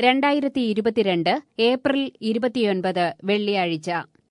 രണ്ടായിരത്തി ഇരുപത്തിരണ്ട് ഏപ്രിൽ ഇരുപത്തിയൊൻപത് വെള്ളിയാഴ്ച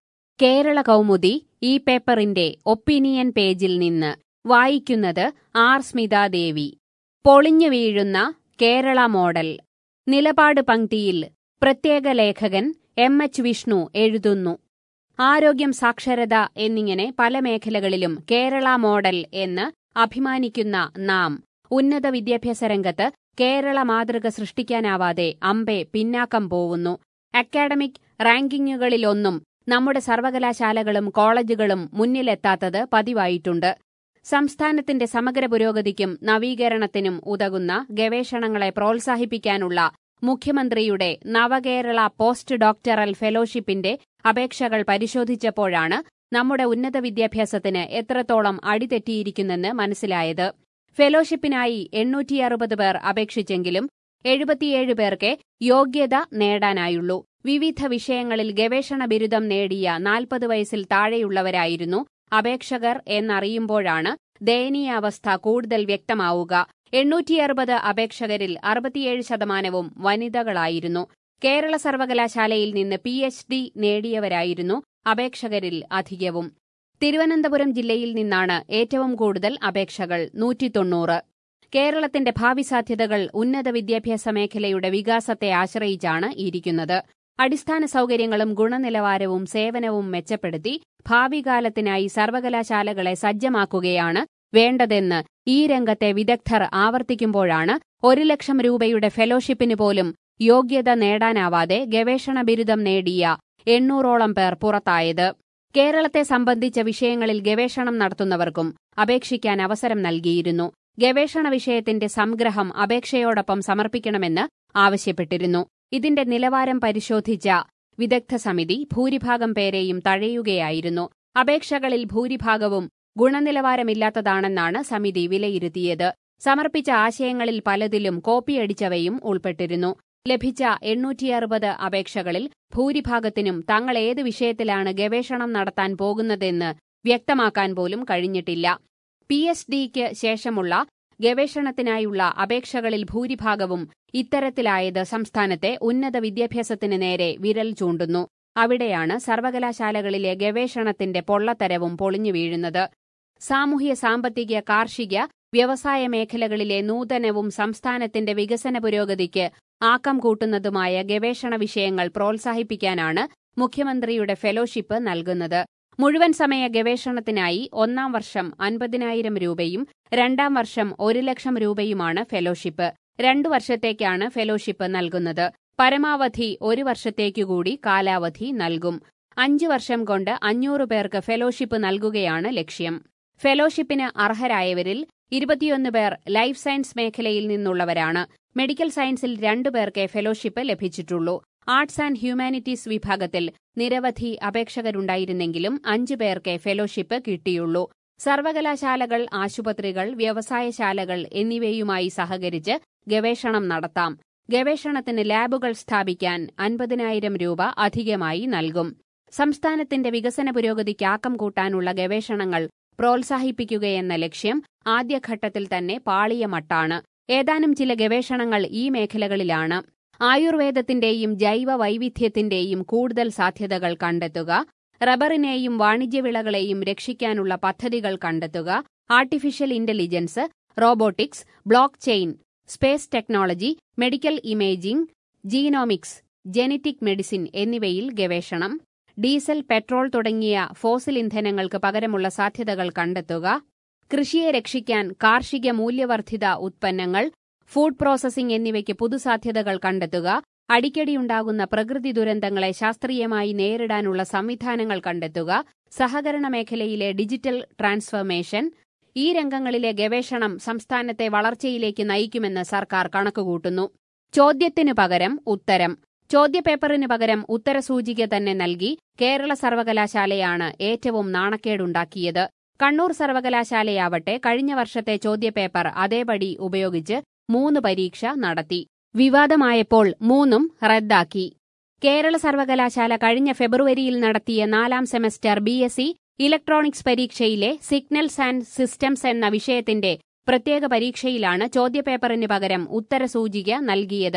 കേരള കൗമുദി ഈ പേപ്പറിന്റെ ഒപ്പീനിയൻ പേജിൽ നിന്ന് വായിക്കുന്നത് ആർ സ്മിതാദേവി പൊളിഞ്ഞു വീഴുന്ന കേരള മോഡൽ നിലപാട് പങ്ക്തിയിൽ പ്രത്യേക ലേഖകൻ എം എച്ച് വിഷ്ണു എഴുതുന്നു ആരോഗ്യം സാക്ഷരത എന്നിങ്ങനെ പല മേഖലകളിലും കേരള മോഡൽ എന്ന് അഭിമാനിക്കുന്ന നാം ഉന്നത വിദ്യാഭ്യാസ രംഗത്ത് കേരള മാതൃക സൃഷ്ടിക്കാനാവാതെ അമ്പെ പിന്നാക്കം പോവുന്നു അക്കാഡമിക് റാങ്കിങ്ങുകളിലൊന്നും നമ്മുടെ സർവകലാശാലകളും കോളേജുകളും മുന്നിലെത്താത്തത് പതിവായിട്ടുണ്ട് സംസ്ഥാനത്തിന്റെ സമഗ്ര പുരോഗതിക്കും നവീകരണത്തിനും ഉതകുന്ന ഗവേഷണങ്ങളെ പ്രോത്സാഹിപ്പിക്കാനുള്ള മുഖ്യമന്ത്രിയുടെ നവകേരള പോസ്റ്റ് ഡോക്ടറൽ ഫെലോഷിപ്പിന്റെ അപേക്ഷകൾ പരിശോധിച്ചപ്പോഴാണ് നമ്മുടെ ഉന്നത വിദ്യാഭ്യാസത്തിന് എത്രത്തോളം അടിതെറ്റിയിരിക്കുന്നെന്ന് മനസ്സിലായത് ഫെലോഷിപ്പിനായി എണ്ണൂറ്റി അറുപത് പേർ അപേക്ഷിച്ചെങ്കിലും എഴുപത്തിയേഴ് പേർക്ക് യോഗ്യത നേടാനായുള്ളൂ വിവിധ വിഷയങ്ങളിൽ ഗവേഷണ ബിരുദം നേടിയ നാൽപ്പത് വയസ്സിൽ താഴെയുള്ളവരായിരുന്നു അപേക്ഷകർ എന്നറിയുമ്പോഴാണ് ദയനീയാവസ്ഥ കൂടുതൽ വ്യക്തമാവുക എണ്ണൂറ്റി അറുപത് അപേക്ഷകരിൽ അറുപത്തിയേഴ് ശതമാനവും വനിതകളായിരുന്നു കേരള സർവകലാശാലയിൽ നിന്ന് പി എച്ച് ഡി നേടിയവരായിരുന്നു അപേക്ഷകരിൽ അധികവും തിരുവനന്തപുരം ജില്ലയിൽ നിന്നാണ് ഏറ്റവും കൂടുതൽ അപേക്ഷകൾ നൂറ്റി തൊണ്ണൂറ് കേരളത്തിന്റെ ഭാവി സാധ്യതകൾ ഉന്നത വിദ്യാഭ്യാസ മേഖലയുടെ വികാസത്തെ ആശ്രയിച്ചാണ് ഇരിക്കുന്നത് അടിസ്ഥാന സൗകര്യങ്ങളും ഗുണനിലവാരവും സേവനവും മെച്ചപ്പെടുത്തി ഭാവികാലത്തിനായി സർവകലാശാലകളെ സജ്ജമാക്കുകയാണ് വേണ്ടതെന്ന് ഈ രംഗത്തെ വിദഗ്ധർ ആവർത്തിക്കുമ്പോഴാണ് ഒരു ലക്ഷം രൂപയുടെ ഫെലോഷിപ്പിന് പോലും യോഗ്യത നേടാനാവാതെ ഗവേഷണ ബിരുദം നേടിയ എണ്ണൂറോളം പേർ പുറത്തായത് കേരളത്തെ സംബന്ധിച്ച വിഷയങ്ങളിൽ ഗവേഷണം നടത്തുന്നവർക്കും അപേക്ഷിക്കാൻ അവസരം നൽകിയിരുന്നു ഗവേഷണ വിഷയത്തിന്റെ സംഗ്രഹം അപേക്ഷയോടൊപ്പം സമർപ്പിക്കണമെന്ന് ആവശ്യപ്പെട്ടിരുന്നു ഇതിന്റെ നിലവാരം പരിശോധിച്ച വിദഗ്ധ സമിതി ഭൂരിഭാഗം പേരെയും തഴയുകയായിരുന്നു അപേക്ഷകളിൽ ഭൂരിഭാഗവും ഗുണനിലവാരമില്ലാത്തതാണെന്നാണ് സമിതി വിലയിരുത്തിയത് സമർപ്പിച്ച ആശയങ്ങളിൽ പലതിലും കോപ്പിയടിച്ചവയും ഉൾപ്പെട്ടിരുന്നു ലഭിച്ച എണ്ണൂറ്റിയറുപത് അപേക്ഷകളിൽ ഭൂരിഭാഗത്തിനും തങ്ങൾ ഏത് വിഷയത്തിലാണ് ഗവേഷണം നടത്താൻ പോകുന്നതെന്ന് വ്യക്തമാക്കാൻ പോലും കഴിഞ്ഞിട്ടില്ല പി എച്ച് ഡിക്ക് ശേഷമുള്ള ഗവേഷണത്തിനായുള്ള അപേക്ഷകളിൽ ഭൂരിഭാഗവും ഇത്തരത്തിലായത് സംസ്ഥാനത്തെ ഉന്നത വിദ്യാഭ്യാസത്തിന് നേരെ വിരൽ ചൂണ്ടുന്നു അവിടെയാണ് സർവകലാശാലകളിലെ ഗവേഷണത്തിന്റെ പൊള്ളത്തരവും പൊളിഞ്ഞു വീഴുന്നത് സാമൂഹ്യ സാമ്പത്തിക കാർഷിക വ്യവസായ മേഖലകളിലെ നൂതനവും സംസ്ഥാനത്തിന്റെ വികസന പുരോഗതിക്ക് ആക്കം കൂട്ടുന്നതുമായ ഗവേഷണ വിഷയങ്ങൾ പ്രോത്സാഹിപ്പിക്കാനാണ് മുഖ്യമന്ത്രിയുടെ ഫെലോഷിപ്പ് നൽകുന്നത് മുഴുവൻ സമയ ഗവേഷണത്തിനായി ഒന്നാം വർഷം അൻപതിനായിരം രൂപയും രണ്ടാം വർഷം ഒരു ലക്ഷം രൂപയുമാണ് ഫെലോഷിപ്പ് രണ്ടു വർഷത്തേക്കാണ് ഫെലോഷിപ്പ് നൽകുന്നത് പരമാവധി ഒരു വർഷത്തേക്കുകൂടി കാലാവധി നൽകും അഞ്ചു വർഷം കൊണ്ട് അഞ്ഞൂറ് പേർക്ക് ഫെലോഷിപ്പ് നൽകുകയാണ് ലക്ഷ്യം ഫെലോഷിപ്പിന് അർഹരായവരിൽ ഇരുപത്തിയൊന്ന് പേർ ലൈഫ് സയൻസ് മേഖലയിൽ നിന്നുള്ളവരാണ് മെഡിക്കൽ സയൻസിൽ രണ്ടു പേർക്ക് ഫെലോഷിപ്പ് ലഭിച്ചിട്ടുള്ളൂ ആർട്സ് ആൻഡ് ഹ്യൂമാനിറ്റീസ് വിഭാഗത്തിൽ നിരവധി അപേക്ഷകരുണ്ടായിരുന്നെങ്കിലും അഞ്ചു പേർക്ക് ഫെലോഷിപ്പ് കിട്ടിയുള്ളൂ സർവകലാശാലകൾ ആശുപത്രികൾ വ്യവസായശാലകൾ എന്നിവയുമായി സഹകരിച്ച് ഗവേഷണം നടത്താം ഗവേഷണത്തിന് ലാബുകൾ സ്ഥാപിക്കാൻ അൻപതിനായിരം രൂപ അധികമായി നൽകും സംസ്ഥാനത്തിന്റെ വികസന പുരോഗതിക്ക് ആക്കം കൂട്ടാനുള്ള ഗവേഷണങ്ങൾ പ്രോത്സാഹിപ്പിക്കുകയെന്ന ലക്ഷ്യം ആദ്യഘട്ടത്തിൽ തന്നെ പാളിയ മട്ടാണ് ഏതാനും ചില ഗവേഷണങ്ങൾ ഈ മേഖലകളിലാണ് ആയുർവേദത്തിന്റെയും ജൈവ വൈവിധ്യത്തിന്റെയും കൂടുതൽ സാധ്യതകൾ കണ്ടെത്തുക റബ്ബറിനെയും വാണിജ്യവിളകളെയും രക്ഷിക്കാനുള്ള പദ്ധതികൾ കണ്ടെത്തുക artificial intelligence robotics block chain space technology medical imaging genomics genetic medicine എന്നിവയിൽ ഗവേഷണം ഡീസൽ പെട്രോൾ തുടങ്ങിയ ഫോസിൽ ഇന്ധനങ്ങൾക്ക് പകരമുള്ള സാധ്യതകൾ കണ്ടെത്തുക കൃഷിയെ രക്ഷിക്കാൻ കാർഷിക മൂല്യവർദ്ധിത ഉത്പന്നങ്ങൾ ഫുഡ് പ്രോസസിംഗ് എന്നിവയ്ക്ക് പുതുസാധ്യതകൾ കണ്ടെത്തുക അടിക്കടിയുണ്ടാകുന്ന പ്രകൃതി ദുരന്തങ്ങളെ ശാസ്ത്രീയമായി നേരിടാനുള്ള സംവിധാനങ്ങൾ കണ്ടെത്തുക സഹകരണ മേഖലയിലെ ഡിജിറ്റൽ ട്രാൻസ്ഫർമേഷൻ ഈ രംഗങ്ങളിലെ ഗവേഷണം സംസ്ഥാനത്തെ വളർച്ചയിലേക്ക് നയിക്കുമെന്ന് സർക്കാർ കണക്കുകൂട്ടുന്നു ചോദ്യത്തിനു പകരം ഉത്തരം ചോദ്യപേപ്പറിന് പകരം ഉത്തരസൂചിക തന്നെ നൽകി കേരള സർവകലാശാലയാണ് ഏറ്റവും നാണക്കേടുണ്ടാക്കിയത് കണ്ണൂർ സർവകലാശാലയാവട്ടെ കഴിഞ്ഞ വർഷത്തെ ചോദ്യപേപ്പർ അതേപടി ഉപയോഗിച്ച് മൂന്ന് പരീക്ഷ നടത്തി വിവാദമായപ്പോൾ മൂന്നും റദ്ദാക്കി കേരള സർവകലാശാല കഴിഞ്ഞ ഫെബ്രുവരിയിൽ നടത്തിയ നാലാം semester B S C electronics പരീക്ഷയിലെ സിഗ്നൽസ് ആൻഡ് സിസ്റ്റംസ് എന്ന വിഷയത്തിന്റെ പ്രത്യേക പരീക്ഷയിലാണ് ചോദ്യപേപ്പറിന് പകരം ഉത്തരസൂചിക നൽകിയത്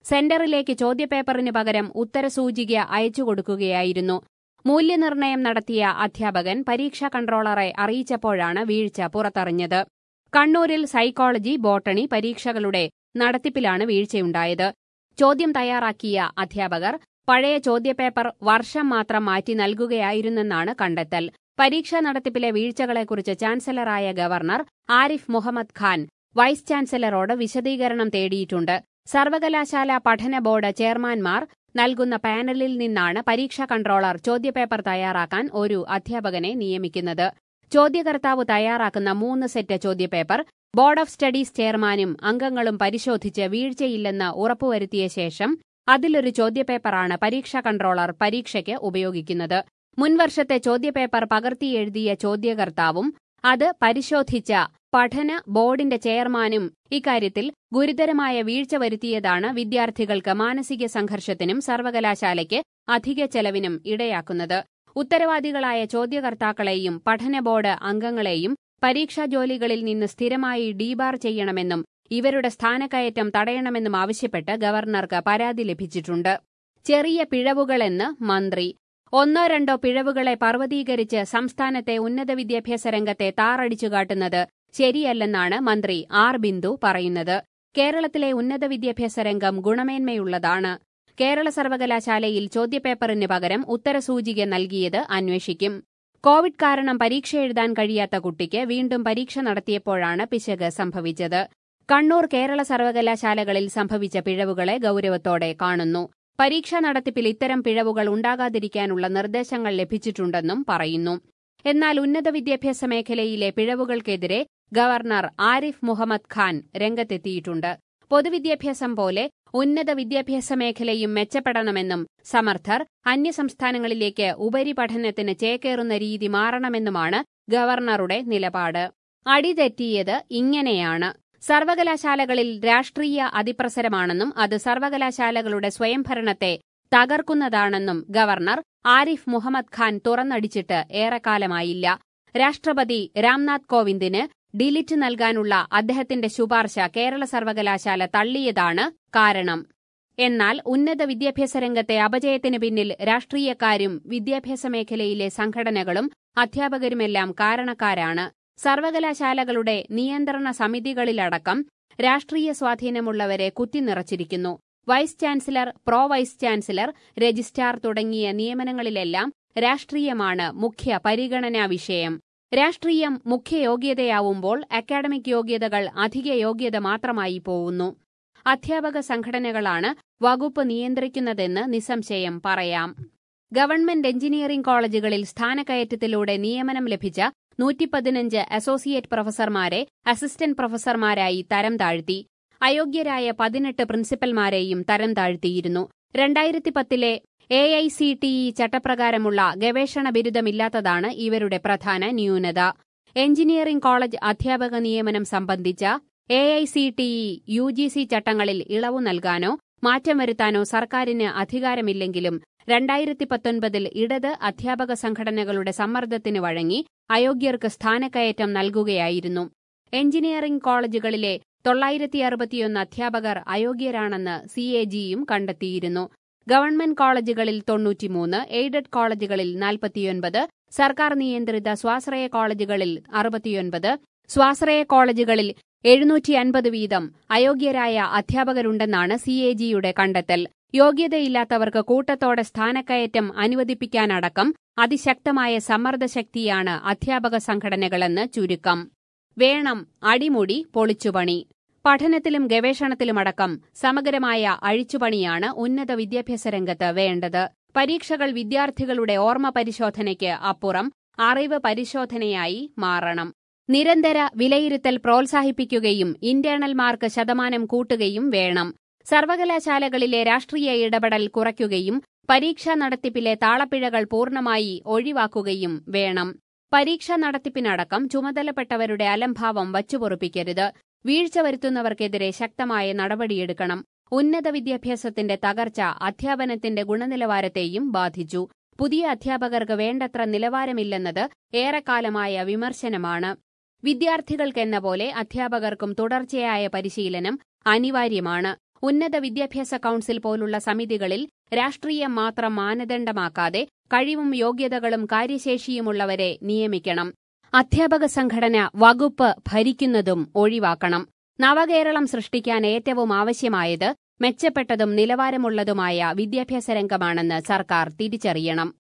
സെന്ററിലേക്ക് ചോദ്യപേപ്പറിന് പകരം ഉത്തരസൂചിക അയച്ചു കൊടുക്കുകയായിരുന്നു മൂല്യനിർണ്ണയം നടത്തിയ അധ്യാപകൻ പരീക്ഷാ കൺട്രോളറെ അറിയിച്ചപ്പോഴാണ് വീഴ്ച പുറത്തറിഞ്ഞത് കണ്ണൂരിൽ സൈക്കോളജി ബോട്ടണി പരീക്ഷകളുടെ നടത്തിപ്പിലാണ് വീഴ്ചയുണ്ടായത് ചോദ്യം തയ്യാറാക്കിയ അധ്യാപകർ പഴയ ചോദ്യപേപ്പർ വർഷം മാത്രം മാറ്റി നൽകുകയായിരുന്നെന്നാണ് കണ്ടെത്തൽ പരീക്ഷാ നടത്തിപ്പിലെ വീഴ്ചകളെക്കുറിച്ച് ചാൻസലറായ ഗവർണർ ആരിഫ് മുഹമ്മദ് ഖാൻ വൈസ് ചാൻസലറോട് വിശദീകരണം തേടിയിട്ടുണ്ട് സർവകലാശാല പഠന ബോർഡ് ചെയർമാൻമാർ നൽകുന്ന പാനലിൽ നിന്നാണ് പരീക്ഷാ കൺട്രോളർ ചോദ്യപേപ്പർ തയ്യാറാക്കാൻ ഒരു അധ്യാപകനെ നിയമിക്കുന്നത് ചോദ്യകർത്താവ് തയ്യാറാക്കുന്ന മൂന്ന് സെറ്റ് ചോദ്യപേപ്പർ ബോർഡ് ഓഫ് സ്റ്റഡീസ് ചെയർമാനും അംഗങ്ങളും പരിശോധിച്ച് വീഴ്ചയില്ലെന്ന് ഉറപ്പുവരുത്തിയ ശേഷം അതിലൊരു ചോദ്യപേപ്പറാണ് പരീക്ഷാ കൺട്രോളർ പരീക്ഷയ്ക്ക് ഉപയോഗിക്കുന്നത് മുൻവർഷത്തെ ചോദ്യപേപ്പർ പകർത്തിയെഴുതിയ ചോദ്യകർത്താവും അത് പരിശോധിച്ച പഠന ബോർഡിന്റെ ചെയർമാനും ഇക്കാര്യത്തിൽ ഗുരുതരമായ വീഴ്ച വരുത്തിയതാണ് വിദ്യാർത്ഥികൾക്ക് മാനസിക സംഘർഷത്തിനും സർവകലാശാലയ്ക്ക് അധിക ചെലവിനും ഇടയാക്കുന്നത് ഉത്തരവാദികളായ ചോദ്യകർത്താക്കളെയും പഠന ബോർഡ് അംഗങ്ങളെയും പരീക്ഷാ ജോലികളിൽ നിന്ന് സ്ഥിരമായി ഡീബാർ ചെയ്യണമെന്നും ഇവരുടെ സ്ഥാനക്കയറ്റം തടയണമെന്നും ആവശ്യപ്പെട്ട് ഗവർണർക്ക് പരാതി ലഭിച്ചിട്ടുണ്ട് ചെറിയ പിഴവുകളെന്ന് മന്ത്രി ഒന്നോ രണ്ടോ പിഴവുകളെ പർവ്വതീകരിച്ച് സംസ്ഥാനത്തെ ഉന്നത വിദ്യാഭ്യാസ രംഗത്തെ താറടിച്ചു കാട്ടുന്നത് ശരിയല്ലെന്നാണ് മന്ത്രി ആർ ബിന്ദു പറയുന്നത് കേരളത്തിലെ ഉന്നത വിദ്യാഭ്യാസ രംഗം ഗുണമേന്മയുള്ളതാണ് കേരള സർവകലാശാലയിൽ ചോദ്യപേപ്പറിന് പകരം ഉത്തരസൂചിക നൽകിയത് അന്വേഷിക്കും കോവിഡ് കാരണം പരീക്ഷ എഴുതാൻ കഴിയാത്ത കുട്ടിക്ക് വീണ്ടും പരീക്ഷ നടത്തിയപ്പോഴാണ് പിശക് സംഭവിച്ചത് കണ്ണൂർ കേരള സർവകലാശാലകളിൽ സംഭവിച്ച പിഴവുകളെ ഗൌരവത്തോടെ കാണുന്നു പരീക്ഷാ നടത്തിപ്പിൽ ഇത്തരം പിഴവുകൾ ഉണ്ടാകാതിരിക്കാനുള്ള നിർദ്ദേശങ്ങൾ ലഭിച്ചിട്ടുണ്ടെന്നും പറയുന്നു എന്നാൽ ഉന്നത വിദ്യാഭ്യാസ മേഖലയിലെ പിഴവുകൾക്കെതിരെ ഗവർണർ ആരിഫ് മുഹമ്മദ് ഖാൻ രംഗത്തെത്തിയിട്ടുണ്ട് പൊതുവിദ്യാഭ്യാസം പോലെ ഉന്നത വിദ്യാഭ്യാസ മേഖലയും മെച്ചപ്പെടണമെന്നും സമർത്ഥർ അന്യസംസ്ഥാനങ്ങളിലേക്ക് ഉപരിപഠനത്തിന് ചേക്കേറുന്ന രീതി മാറണമെന്നുമാണ് ഗവർണറുടെ നിലപാട് അടിതെറ്റിയത് ഇങ്ങനെയാണ് സർവകലാശാലകളിൽ രാഷ്ട്രീയ അതിപ്രസരമാണെന്നും അത് സർവകലാശാലകളുടെ സ്വയംഭരണത്തെ തകർക്കുന്നതാണെന്നും ഗവർണർ ആരിഫ് മുഹമ്മദ് ഖാൻ തുറന്നടിച്ചിട്ട് ഏറെക്കാലമായില്ല രാഷ്ട്രപതി രാംനാഥ് കോവിന്ദിന് ഡിലിറ്റ് നൽകാനുള്ള അദ്ദേഹത്തിന്റെ ശുപാർശ കേരള സർവകലാശാല തള്ളിയതാണ് കാരണം എന്നാൽ ഉന്നത വിദ്യാഭ്യാസ രംഗത്തെ അപജയത്തിന് പിന്നിൽ രാഷ്ട്രീയക്കാരും വിദ്യാഭ്യാസ മേഖലയിലെ സംഘടനകളും അധ്യാപകരുമെല്ലാം കാരണക്കാരാണ് സർവകലാശാലകളുടെ നിയന്ത്രണ സമിതികളിലടക്കം രാഷ്ട്രീയ സ്വാധീനമുള്ളവരെ കുത്തിനിറച്ചിരിക്കുന്നു vice chancellor pro vice chancellor registrar തുടങ്ങിയ നിയമനങ്ങളിലെല്ലാം രാഷ്ട്രീയമാണ് മുഖ്യ പരിഗണനാ വിഷയം രാഷ്ട്രീയം മുഖ്യ യോഗ്യതയാവുമ്പോൾ അക്കാഡമിക് യോഗ്യതകൾ അധിക യോഗ്യത മാത്രമായി പോവുന്നു അധ്യാപക സംഘടനകളാണ് വകുപ്പ് നിയന്ത്രിക്കുന്നതെന്ന് നിസ്സംശയം പറയാം ഗവൺമെന്റ് എഞ്ചിനീയറിംഗ് കോളേജുകളിൽ സ്ഥാനക്കയറ്റത്തിലൂടെ നിയമനം ലഭിച്ച നൂറ്റിപ്പതിനഞ്ച് അസോസിയേറ്റ് പ്രൊഫസർമാരെ അസിസ്റ്റന്റ് പ്രൊഫസർമാരായി തരം താഴ്ത്തി അയോഗ്യരായ പതിനെട്ട് പ്രിൻസിപ്പൽമാരെയും തരം താഴ്ത്തിയിരുന്നു രണ്ടായിരത്തി പത്തിലെ A I C T E ചട്ടപ്രകാരമുള്ള ഗവേഷണ ബിരുദമില്ലാത്തതാണ് ഇവരുടെ പ്രധാന ന്യൂനത എഞ്ചിനീയറിംഗ് കോളേജ് അധ്യാപക നിയമനം സംബന്ധിച്ച A I C T E U G C ചട്ടങ്ങളിൽ ഇളവു നൽകാനോ മാറ്റം വരുത്താനോ സർക്കാരിന് അധികാരമില്ലെങ്കിലും രണ്ടായിരത്തി പത്തൊൻപതിൽ ഇടത് അധ്യാപക സംഘടനകളുടെ സമ്മർദ്ദത്തിന് വഴങ്ങി അയോഗ്യർക്ക് സ്ഥാനക്കയറ്റം നൽകുകയായിരുന്നു എഞ്ചിനീയറിംഗ് കോളേജുകളിലെ തൊള്ളായിരത്തി അറുപത്തിയൊന്ന് അധ്യാപകർ അയോഗ്യരാണെന്ന് സി എ ജിയും കണ്ടെത്തിയിരുന്നു ഗവൺമെന്റ് കോളേജുകളിൽ തൊണ്ണൂറ്റിമൂന്ന് എയ്ഡഡ് കോളേജുകളിൽ നാൽപ്പത്തിയൊൻപത് സർക്കാർ നിയന്ത്രിത സ്വാശ്രയ കോളേജുകളിൽ അറുപത്തിയൊൻപത് സ്വാശ്രയ കോളേജുകളിൽ എഴുന്നൂറ്റി അൻപത് വീതം അയോഗ്യരായ അധ്യാപകരുണ്ടെന്നാണ് സി എ ജിയുടെ കണ്ടെത്തൽ യോഗ്യതയില്ലാത്തവർക്ക് കൂട്ടത്തോടെ സ്ഥാനക്കയറ്റം അനുവദിപ്പിക്കാനടക്കം അതിശക്തമായ സമ്മർദ്ദശക്തിയാണ് അധ്യാപക സംഘടനകളെന്ന് ചുരുക്കം വേണം അടിമുടി പൊളിച്ചുപണി പഠനത്തിലും ഗവേഷണത്തിലുമടക്കം സമഗ്രമായ അഴിച്ചുപണിയാണ് ഉന്നത വിദ്യാഭ്യാസ രംഗത്ത് വേണ്ടത് പരീക്ഷകൾ വിദ്യാർത്ഥികളുടെ ഓർമ്മ പരിശോധനയ്ക്ക് അപ്പുറം അറിവ് പരിശോധനയായി മാറണം നിരന്തര വിലയിരുത്തൽ പ്രോത്സാഹിപ്പിക്കുകയും ഇന്റേണൽ മാർക്ക് ശതമാനം കൂട്ടുകയും വേണം സർവകലാശാലകളിലെ രാഷ്ട്രീയ ഇടപെടൽ കുറയ്ക്കുകയും പരീക്ഷാ നടത്തിപ്പിലെ താളപ്പിഴകൾ പൂർണ്ണമായി ഒഴിവാക്കുകയും വേണം പരീക്ഷാ നടത്തിപ്പിനടക്കം ചുമതലപ്പെട്ടവരുടെ അലംഭാവം വച്ചുപൊറുപ്പിക്കരുത് വീഴ്ച വരുത്തുന്നവർക്കെതിരെ ശക്തമായ നടപടിയെടുക്കണം ഉന്നത വിദ്യാഭ്യാസത്തിന്റെ തകർച്ച അധ്യാപനത്തിന്റെ ഗുണനിലവാരത്തെയും ബാധിച്ചു പുതിയ അധ്യാപകർക്ക് വേണ്ടത്ര നിലവാരമില്ലെന്നത് ഏറെക്കാലമായ വിമർശനമാണ് വിദ്യാർത്ഥികൾക്കെന്ന പോലെ അധ്യാപകർക്കും തുടർച്ചയായ പരിശീലനം അനിവാര്യമാണ് ഉന്നത വിദ്യാഭ്യാസ കൌൺസിൽ പോലുള്ള സമിതികളിൽ രാഷ്ട്രീയം മാത്രം മാനദണ്ഡമാക്കാതെ കഴിവും യോഗ്യതകളും കാര്യശേഷിയുമുള്ളവരെ നിയമിക്കണം അധ്യാപക സംഘടന വകുപ്പ് ഭരിക്കുന്നതും ഒഴിവാക്കണം നവകേരളം സൃഷ്ടിക്കാൻ ഏറ്റവും ആവശ്യമായത് മെച്ചപ്പെട്ടതും നിലവാരമുള്ളതുമായ വിദ്യാഭ്യാസ രംഗമാണെന്ന് സർക്കാർ തിരിച്ചറിയണം